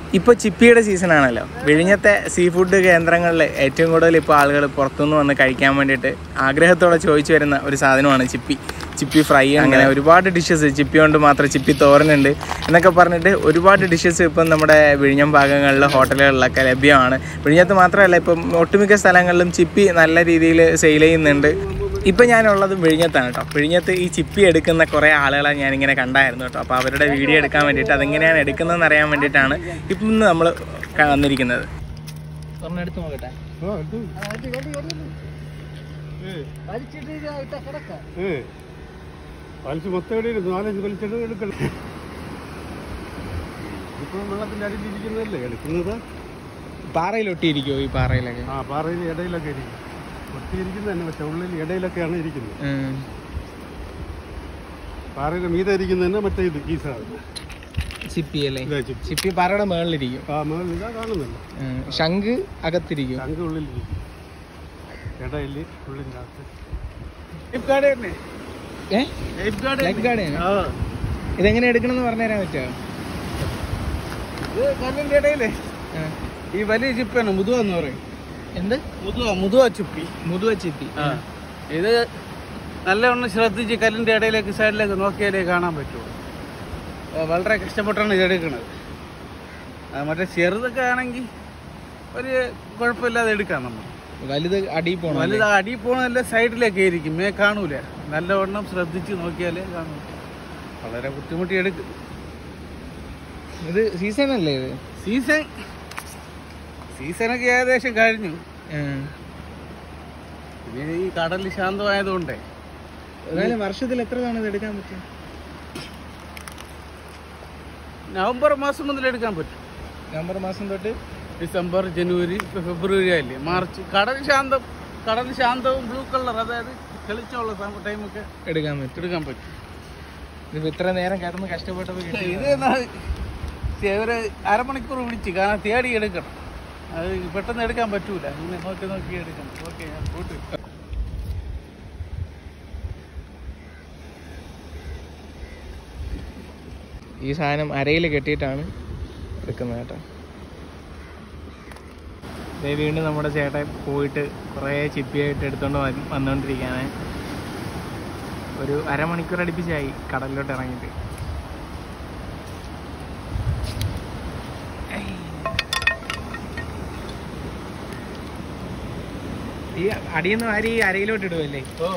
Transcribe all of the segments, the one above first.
ഇപ്പോൾ ചിപ്പിയുടെ സീസൺ ആണല്ലോ വിഴിഞ്ഞത്തെ sea food കേന്ദ്രങ്ങളിൽ ഏറ്റവും കൂടുതൽ ഇപ്പോൾ ആളുകൾ പുറത്തുനിന്ന് വന്ന് കഴിക്കാൻ വേണ്ടിയിട്ട് ആഗ്രഹത്തോടെ ചോദിച്ചു വരുന്ന ഒരു സാധനമാണ് ചിപ്പി ചിപ്പി ഫ്രൈ അങ്ങനെ ഒരുപാട് ഡിഷസ് ചിപ്പി കൊണ്ട് മാത്രം ചിപ്പി തോരനുണ്ട് എന്നൊക്കെ പറഞ്ഞിട്ട് ഒരുപാട് ഡിഷസ് ഇപ്പം നമ്മുടെ വിഴിഞ്ഞം ഭാഗങ്ങളിൽ ഹോട്ടലുകളിലൊക്കെ ലഭ്യമാണ് വിഴിഞ്ഞത്ത് മാത്രമല്ല ഇപ്പം ഒട്ടുമിക്ക സ്ഥലങ്ങളിലും ചിപ്പി നല്ല രീതിയിൽ സെയിൽ ചെയ്യുന്നുണ്ട് ഇപ്പം ഞാനുള്ളത് വിഴിഞ്ഞത്താണ് കേട്ടോ വിഴിഞ്ഞത്ത് ഈ ചിപ്പി എടുക്കുന്ന കുറേ ആളുകളെ ഞാനിങ്ങനെ കണ്ടായിരുന്നു കേട്ടോ അപ്പോൾ അവരുടെ വീഡിയോ എടുക്കാൻ വേണ്ടിയിട്ട് അതെങ്ങനെയാണ് എടുക്കുന്നതെന്ന് അറിയാൻ വേണ്ടിയിട്ടാണ് ഇപ്പം ഇന്ന് നമ്മൾ വന്നിരിക്കുന്നത് ഒരെണ്ണെടുത്ത് നോക്കട്ടെ വലിച്ച് മൊത്തം എവിടെ ഇരുന്നു നാലഞ്ച് വലിച്ചിട്ട് എടുക്കണം ഇപ്പൊ വെള്ളത്തിന്റെ അടിയിലിരിക്കുന്നതല്ലേ എടുക്കുന്നത് പാറയിലൊട്ടിയിരിക്കുമോ ഈ പാറയിലൊക്കെ ആ പാറയിൽ ഇടയിലൊക്കെ ഇരിക്കും ഒട്ടിയിരിക്കുന്നത് തന്നെ പക്ഷെ ഉള്ളിൽ ഇടയിലൊക്കെയാണ് ഇരിക്കുന്നത് ഉം. പാറയുടെ മീതെ ഇരിക്കുന്നത് തന്നെ മറ്റേ ഇത് ഈ സാധനം ചിപ്പി അല്ലേ ഇതാ ചിപ്പ്. ചിപ്പി പാറയുടെ മുകളിലിരിക്കും ആ മേളിൽ ഇതാ കാണുന്നില്ല ഉം. ശംഖ് അകത്തിരിക്കും ശംഖ് ഉള്ളിലിരിക്കും ഇടയിൽ ഉള്ളിൻ്റെ അകത്ത് ഏ ലൈഫ് ഗാർഡ് ഇതെങ്ങനെ എടുക്കണമെന്ന് പറഞ്ഞുതരാൻ പറ്റുമോ കല്ലിന്റെ ഇടയിലേ ആ. ഈ വലിയ ചിപ്പാണ് മുതുവ എന്ന് പറയും എന്ത് മുതുവ മുതുവ ചിപ്പി മുതുവ ചിപ്പി ഇത് നല്ലവണ്ണം ശ്രദ്ധിച്ച് കല്ലിന്റെ ഇടയിലേക്ക് സൈഡിലേക്ക് നോക്കിയാലേ കാണാൻ പറ്റുള്ളൂ ആ, വളരെ കഷ്ടപ്പെട്ടാണ് ഇത് എടുക്കുന്നത് ആ, മറ്റേ ചെറുതൊക്കെ ആണെങ്കിൽ ഒരു കുഴപ്പമില്ലാതെ എടുക്കാം നമ്മൾ വലുത് അടി പോണം വലുത് അടി പോണതല്ല സൈഡിലേക്ക് ആയിരിക്കും മേ കാണൂല നല്ലവണ്ണം ശ്രദ്ധിച്ച് നോക്കിയാലേ കാണൂ വളരെ ബുദ്ധിമുട്ടി എടുക്കും ഇത് സീസൺ അല്ലേ ഇത് സീസൺ സീസണൊക്കെ ഏകദേശം കഴിഞ്ഞു ഉം. പിന്നെ ഈ കടൽ ശാന്തമായതുകൊണ്ടേ എന്നാലും വർഷത്തിൽ എത്ര തവണ ഇത് എടുക്കാൻ പറ്റും നവംബർ മാസം മുതൽ എടുക്കാൻ പറ്റും നവംബർ മാസം തൊട്ട് ഡിസംബർ ജനുവരി ഇപ്പൊ ഫെബ്രുവരി ആയില്ലേ മാർച്ച് കടൽ ശാന്തം കടൽ ശാന്തവും ബ്ലൂ കളർ അതായത് തെളിച്ചമുള്ള സമ- ടൈമൊക്കെ എടുക്കാൻ പറ്റും എടുക്കാൻ പറ്റും ഇതിപ്പോ ഇത്ര നേരം കിടന്ന് കഷ്ടപ്പെട്ടപ്പോ കിട്ടി ഇത് എന്നാ ചെ- ഒരു അരമണിക്കൂർ പിടിച്ച് കാരണം തേടി എടുക്കണം അത് പെട്ടെന്ന് എടുക്കാൻ പറ്റൂല ഇങ്ങനെ നോക്കി നോക്കി എടുക്കണം ഓക്കെ ഞാൻ പോട്ട് ഈ സാധനം അരയിൽ കെട്ടിയിട്ടാണ് എടുക്കുന്നത് കേട്ടോ ദേ വീണ്ടും നമ്മുടെ ചേട്ടൻ പോയിട്ട് കുറേ ചിപ്പിയായിട്ട് എടുത്തുകൊണ്ട് വന്ന് വന്നുകൊണ്ടിരിക്കുകയാണ് ഒരു അരമണിക്കൂർ അടുപ്പിച്ചായി കടലിലോട്ട് ഇറങ്ങിയിട്ട് ഈ അടിയൊന്നും ആരും ഈ അരയിലോട്ട് ഇടുമല്ലേ ഓ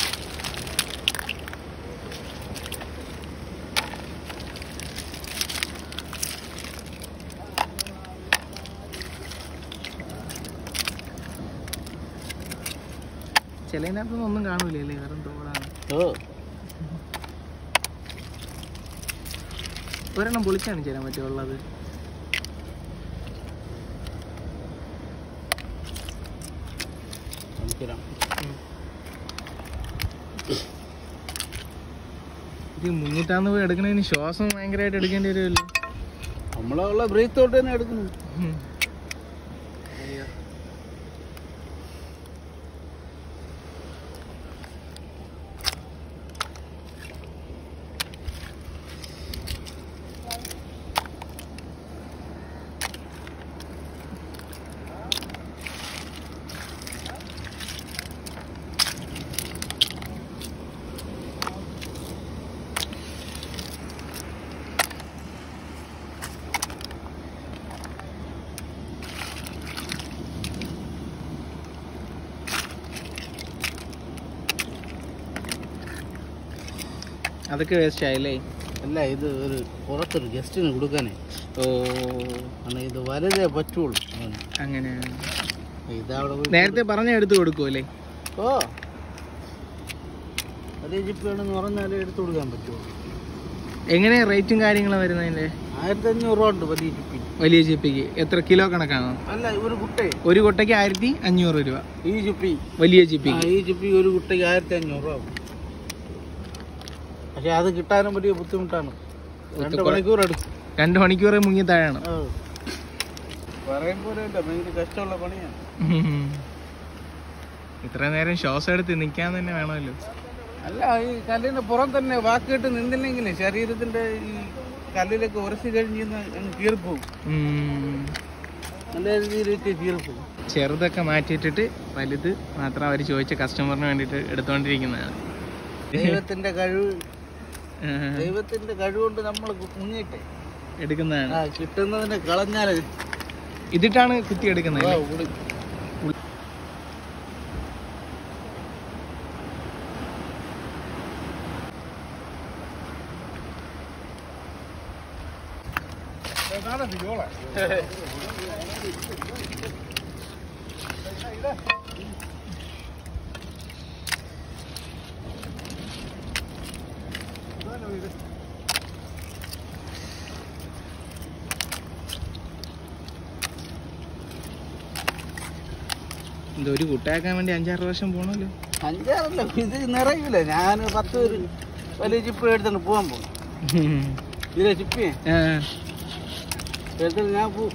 ചിലതിനകത്തൊന്നും ഒന്നും കാണൂലല്ലേ വെറും തോടാണ് ഓ ഒരെണ്ണം പൊളിച്ചാണ് ചേരാൻ പറ്റുള്ളത് കാണിച്ചുതരാം. ഇത് മുന്നിട്ടാന്ന് പോയി എടുക്കണതിന് ശ്വാസം ഭയങ്കരമായിട്ട് എടുക്കേണ്ടി വരുമല്ലോ നമ്മളുള്ള ബ്രേക്ക് തൊട്ട് തന്നെ എടുക്കുന്നു ഉം. അതൊക്കെ വേസ്റ്റ് ആയില്ലേ അല്ല ഇത് ഒരു പുറത്തൊരു ഗസ്റ്റിന് കൊടുക്കാനേ ഓ കാരണം ഇത് വലുതേ പറ്റുള്ളൂ അവന്. അങ്ങനെ ഇതവിടെ പോയി നേരത്തെ പറഞ്ഞ എടുത്ത് കൊടുക്കുമല്ലേ ഓ വലിയ ജിപ്പ് വേണമെന്ന് പറഞ്ഞാലേ എടുത്തു കൊടുക്കാൻ പറ്റുള്ളൂ എങ്ങനെ റേറ്റും കാര്യങ്ങളും വരുന്നതിന്റെ ആയിരത്തി അഞ്ഞൂറ് രൂപ ഉണ്ട് വലിയ ജിപ്പിന് വലിയ ചിപ്പിക്ക് എത്ര കിലോ കണക്കാണോ അല്ല ഒരു കുട്ടേ ഒരു കൊട്ടയ്ക്ക് ആയിരത്തി അഞ്ഞൂറ് രൂപ ഈ ജിപ്പി വലിയ ആ, ചിപ്പിക്ക് ഈ ജിപ്പി ഒരു കുട്ടയ്ക്ക് ആയിരത്തി അഞ്ഞൂറ് രൂപ ആവും. പക്ഷെ അത് കിട്ടാനും വലിയ ബുദ്ധിമുട്ടാണ് രണ്ട് കുറെ- മണിക്കൂർ എടുക്കും രണ്ട് മണിക്കൂർ മുങ്ങി താഴാണ് ആ. പറയാൻ പോലെയല്ല ഭയങ്കര കഷ്ടമുള്ള പണിയാണ് ഇത്ര നേരം ശ്വാസം എടുത്ത് നിൽക്കാൻ തന്നെ വേണമല്ലോ അല്ല ഈ കല്ലിന്റെ പുറം തന്നെ വാക്കിട്ട് നിന്നില്ലെങ്കിൽ ശരീരത്തിന്റെ ഈ കല്ലിലേക്ക് ഉരച്ച് കഴിഞ്ഞ് അങ്ങ് കീറിപ്പോവും ഉം. നല്ല രീതിയിലേക്ക് കീറിപ്പോവും ചെറുതൊക്കെ മാറ്റിയിട്ടിട്ട് വലുത് മാത്രം അവർ ചോദിച്ച കസ്റ്റമറിന് വേണ്ടിയിട്ട് എടുത്തുകൊണ്ടിരിക്കുന്നതാണ് ദൈവത്തിന്റെ കഴിവ് ആ, ദൈവത്തിന്റെ കഴിവുകൊണ്ട് നമ്മൾ മുങ്ങിട്ടെ എടുക്കുന്നതാണ് ആ കിട്ടുന്നതിനെ കളഞ്ഞാല് ഇതിട്ടാണ് കുത്തി എടുക്കുന്നത് ആ, അല്ലേ? ഉളി. ഇത് ഒരു കുട്ടയാക്കാൻ വേണ്ടി അഞ്ചാറ് വർഷം പോകണമല്ലോ അഞ്ചാറല്ല ഇത് നിറയില്ല ഞാൻ പത്ത് ഒരു വലിയ ചിപ്പ് എടുത്തോണ്ട് പോകാൻ പോകും ഇതിലെ ചിപ്പേ ആ, എടുത്തിട്ട് ഞാൻ പോവും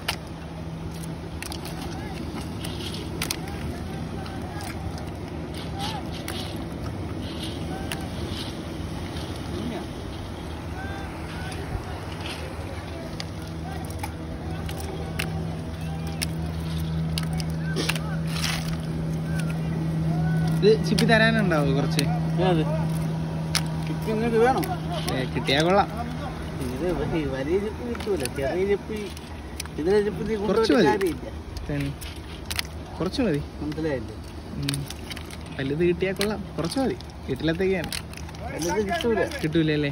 ഇത് ചിപ്പി തരാനുണ്ടാവോ കുറച്ച് ഏത് ചിപ്പ് ഇങ്ങോട്ട് വേണം ഏ, കിട്ടിയാ കൊള്ളാം ഇത് വലിയ വലിയ ചിപ്പ് കിട്ടൂല ചെറിയ ചിപ്പ് ഇതിലെ ചിപ്പ് നീ കുറച്ച് കൊണ്ടുപോയിട്ട് മതി. കാര്യമില്ല തന്നെ കുറച്ച് മതി മനസ്സിലായില്ലേ ഉം. വലുത് കിട്ടിയാ കൊള്ളാം കുറച്ച് മതി വീട്ടിലത്തേക്കാണ് വലുത് കിട്ടൂല കിട്ടൂല അല്ലേ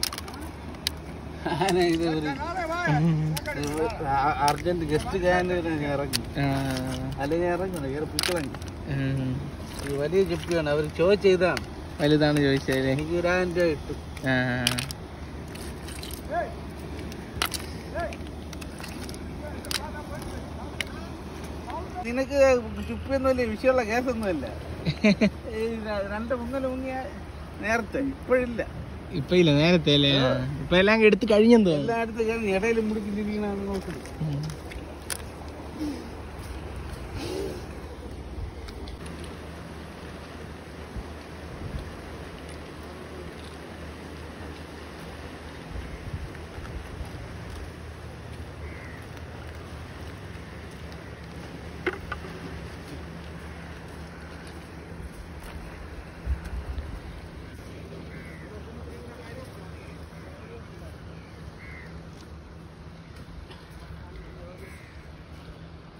ഞാൻ ഇത് ഒരു ആ- അർജന്റ് ഗസ്റ്റ് കാൻഡിൽ ഞാൻ ഇറങ്ങി ആ, അല്ലെങ്കിൽ ഇറങ്ങണം ഇറ പിക്കളങ്ങി ഉം. ഈ വലിയ ചിപ്പിയാണ് അവർ ചോദിച്ച ഇതാണ് വലുതാണ് ചോദിച്ചതല്ലേ എനിക്ക് ഒരു ആയിരം രൂപ കിട്ടും ആ, നിനക്ക് ചുപ്പൊന്നും വലിയ വിഷയമുള്ള കേസൊന്നുമല്ല ഈ ര- രണ്ട് മുങ്ങൽ മുങ്ങിയ നേരത്തെ ഇപ്പോഴില്ല ഇപ്പൊ ഇല്ല നേരത്തെ അല്ലേ ആ, ഇപ്പൊ എല്ലാം എടുത്ത് കഴിഞ്ഞെന്ന് തോന്നുന്നു എല്ലായിടത്തും കഴിഞ്ഞ് ഇടയിൽ മുടിക്കിട്ടിരിക്കണ നോക്കുന്നത് ഉം.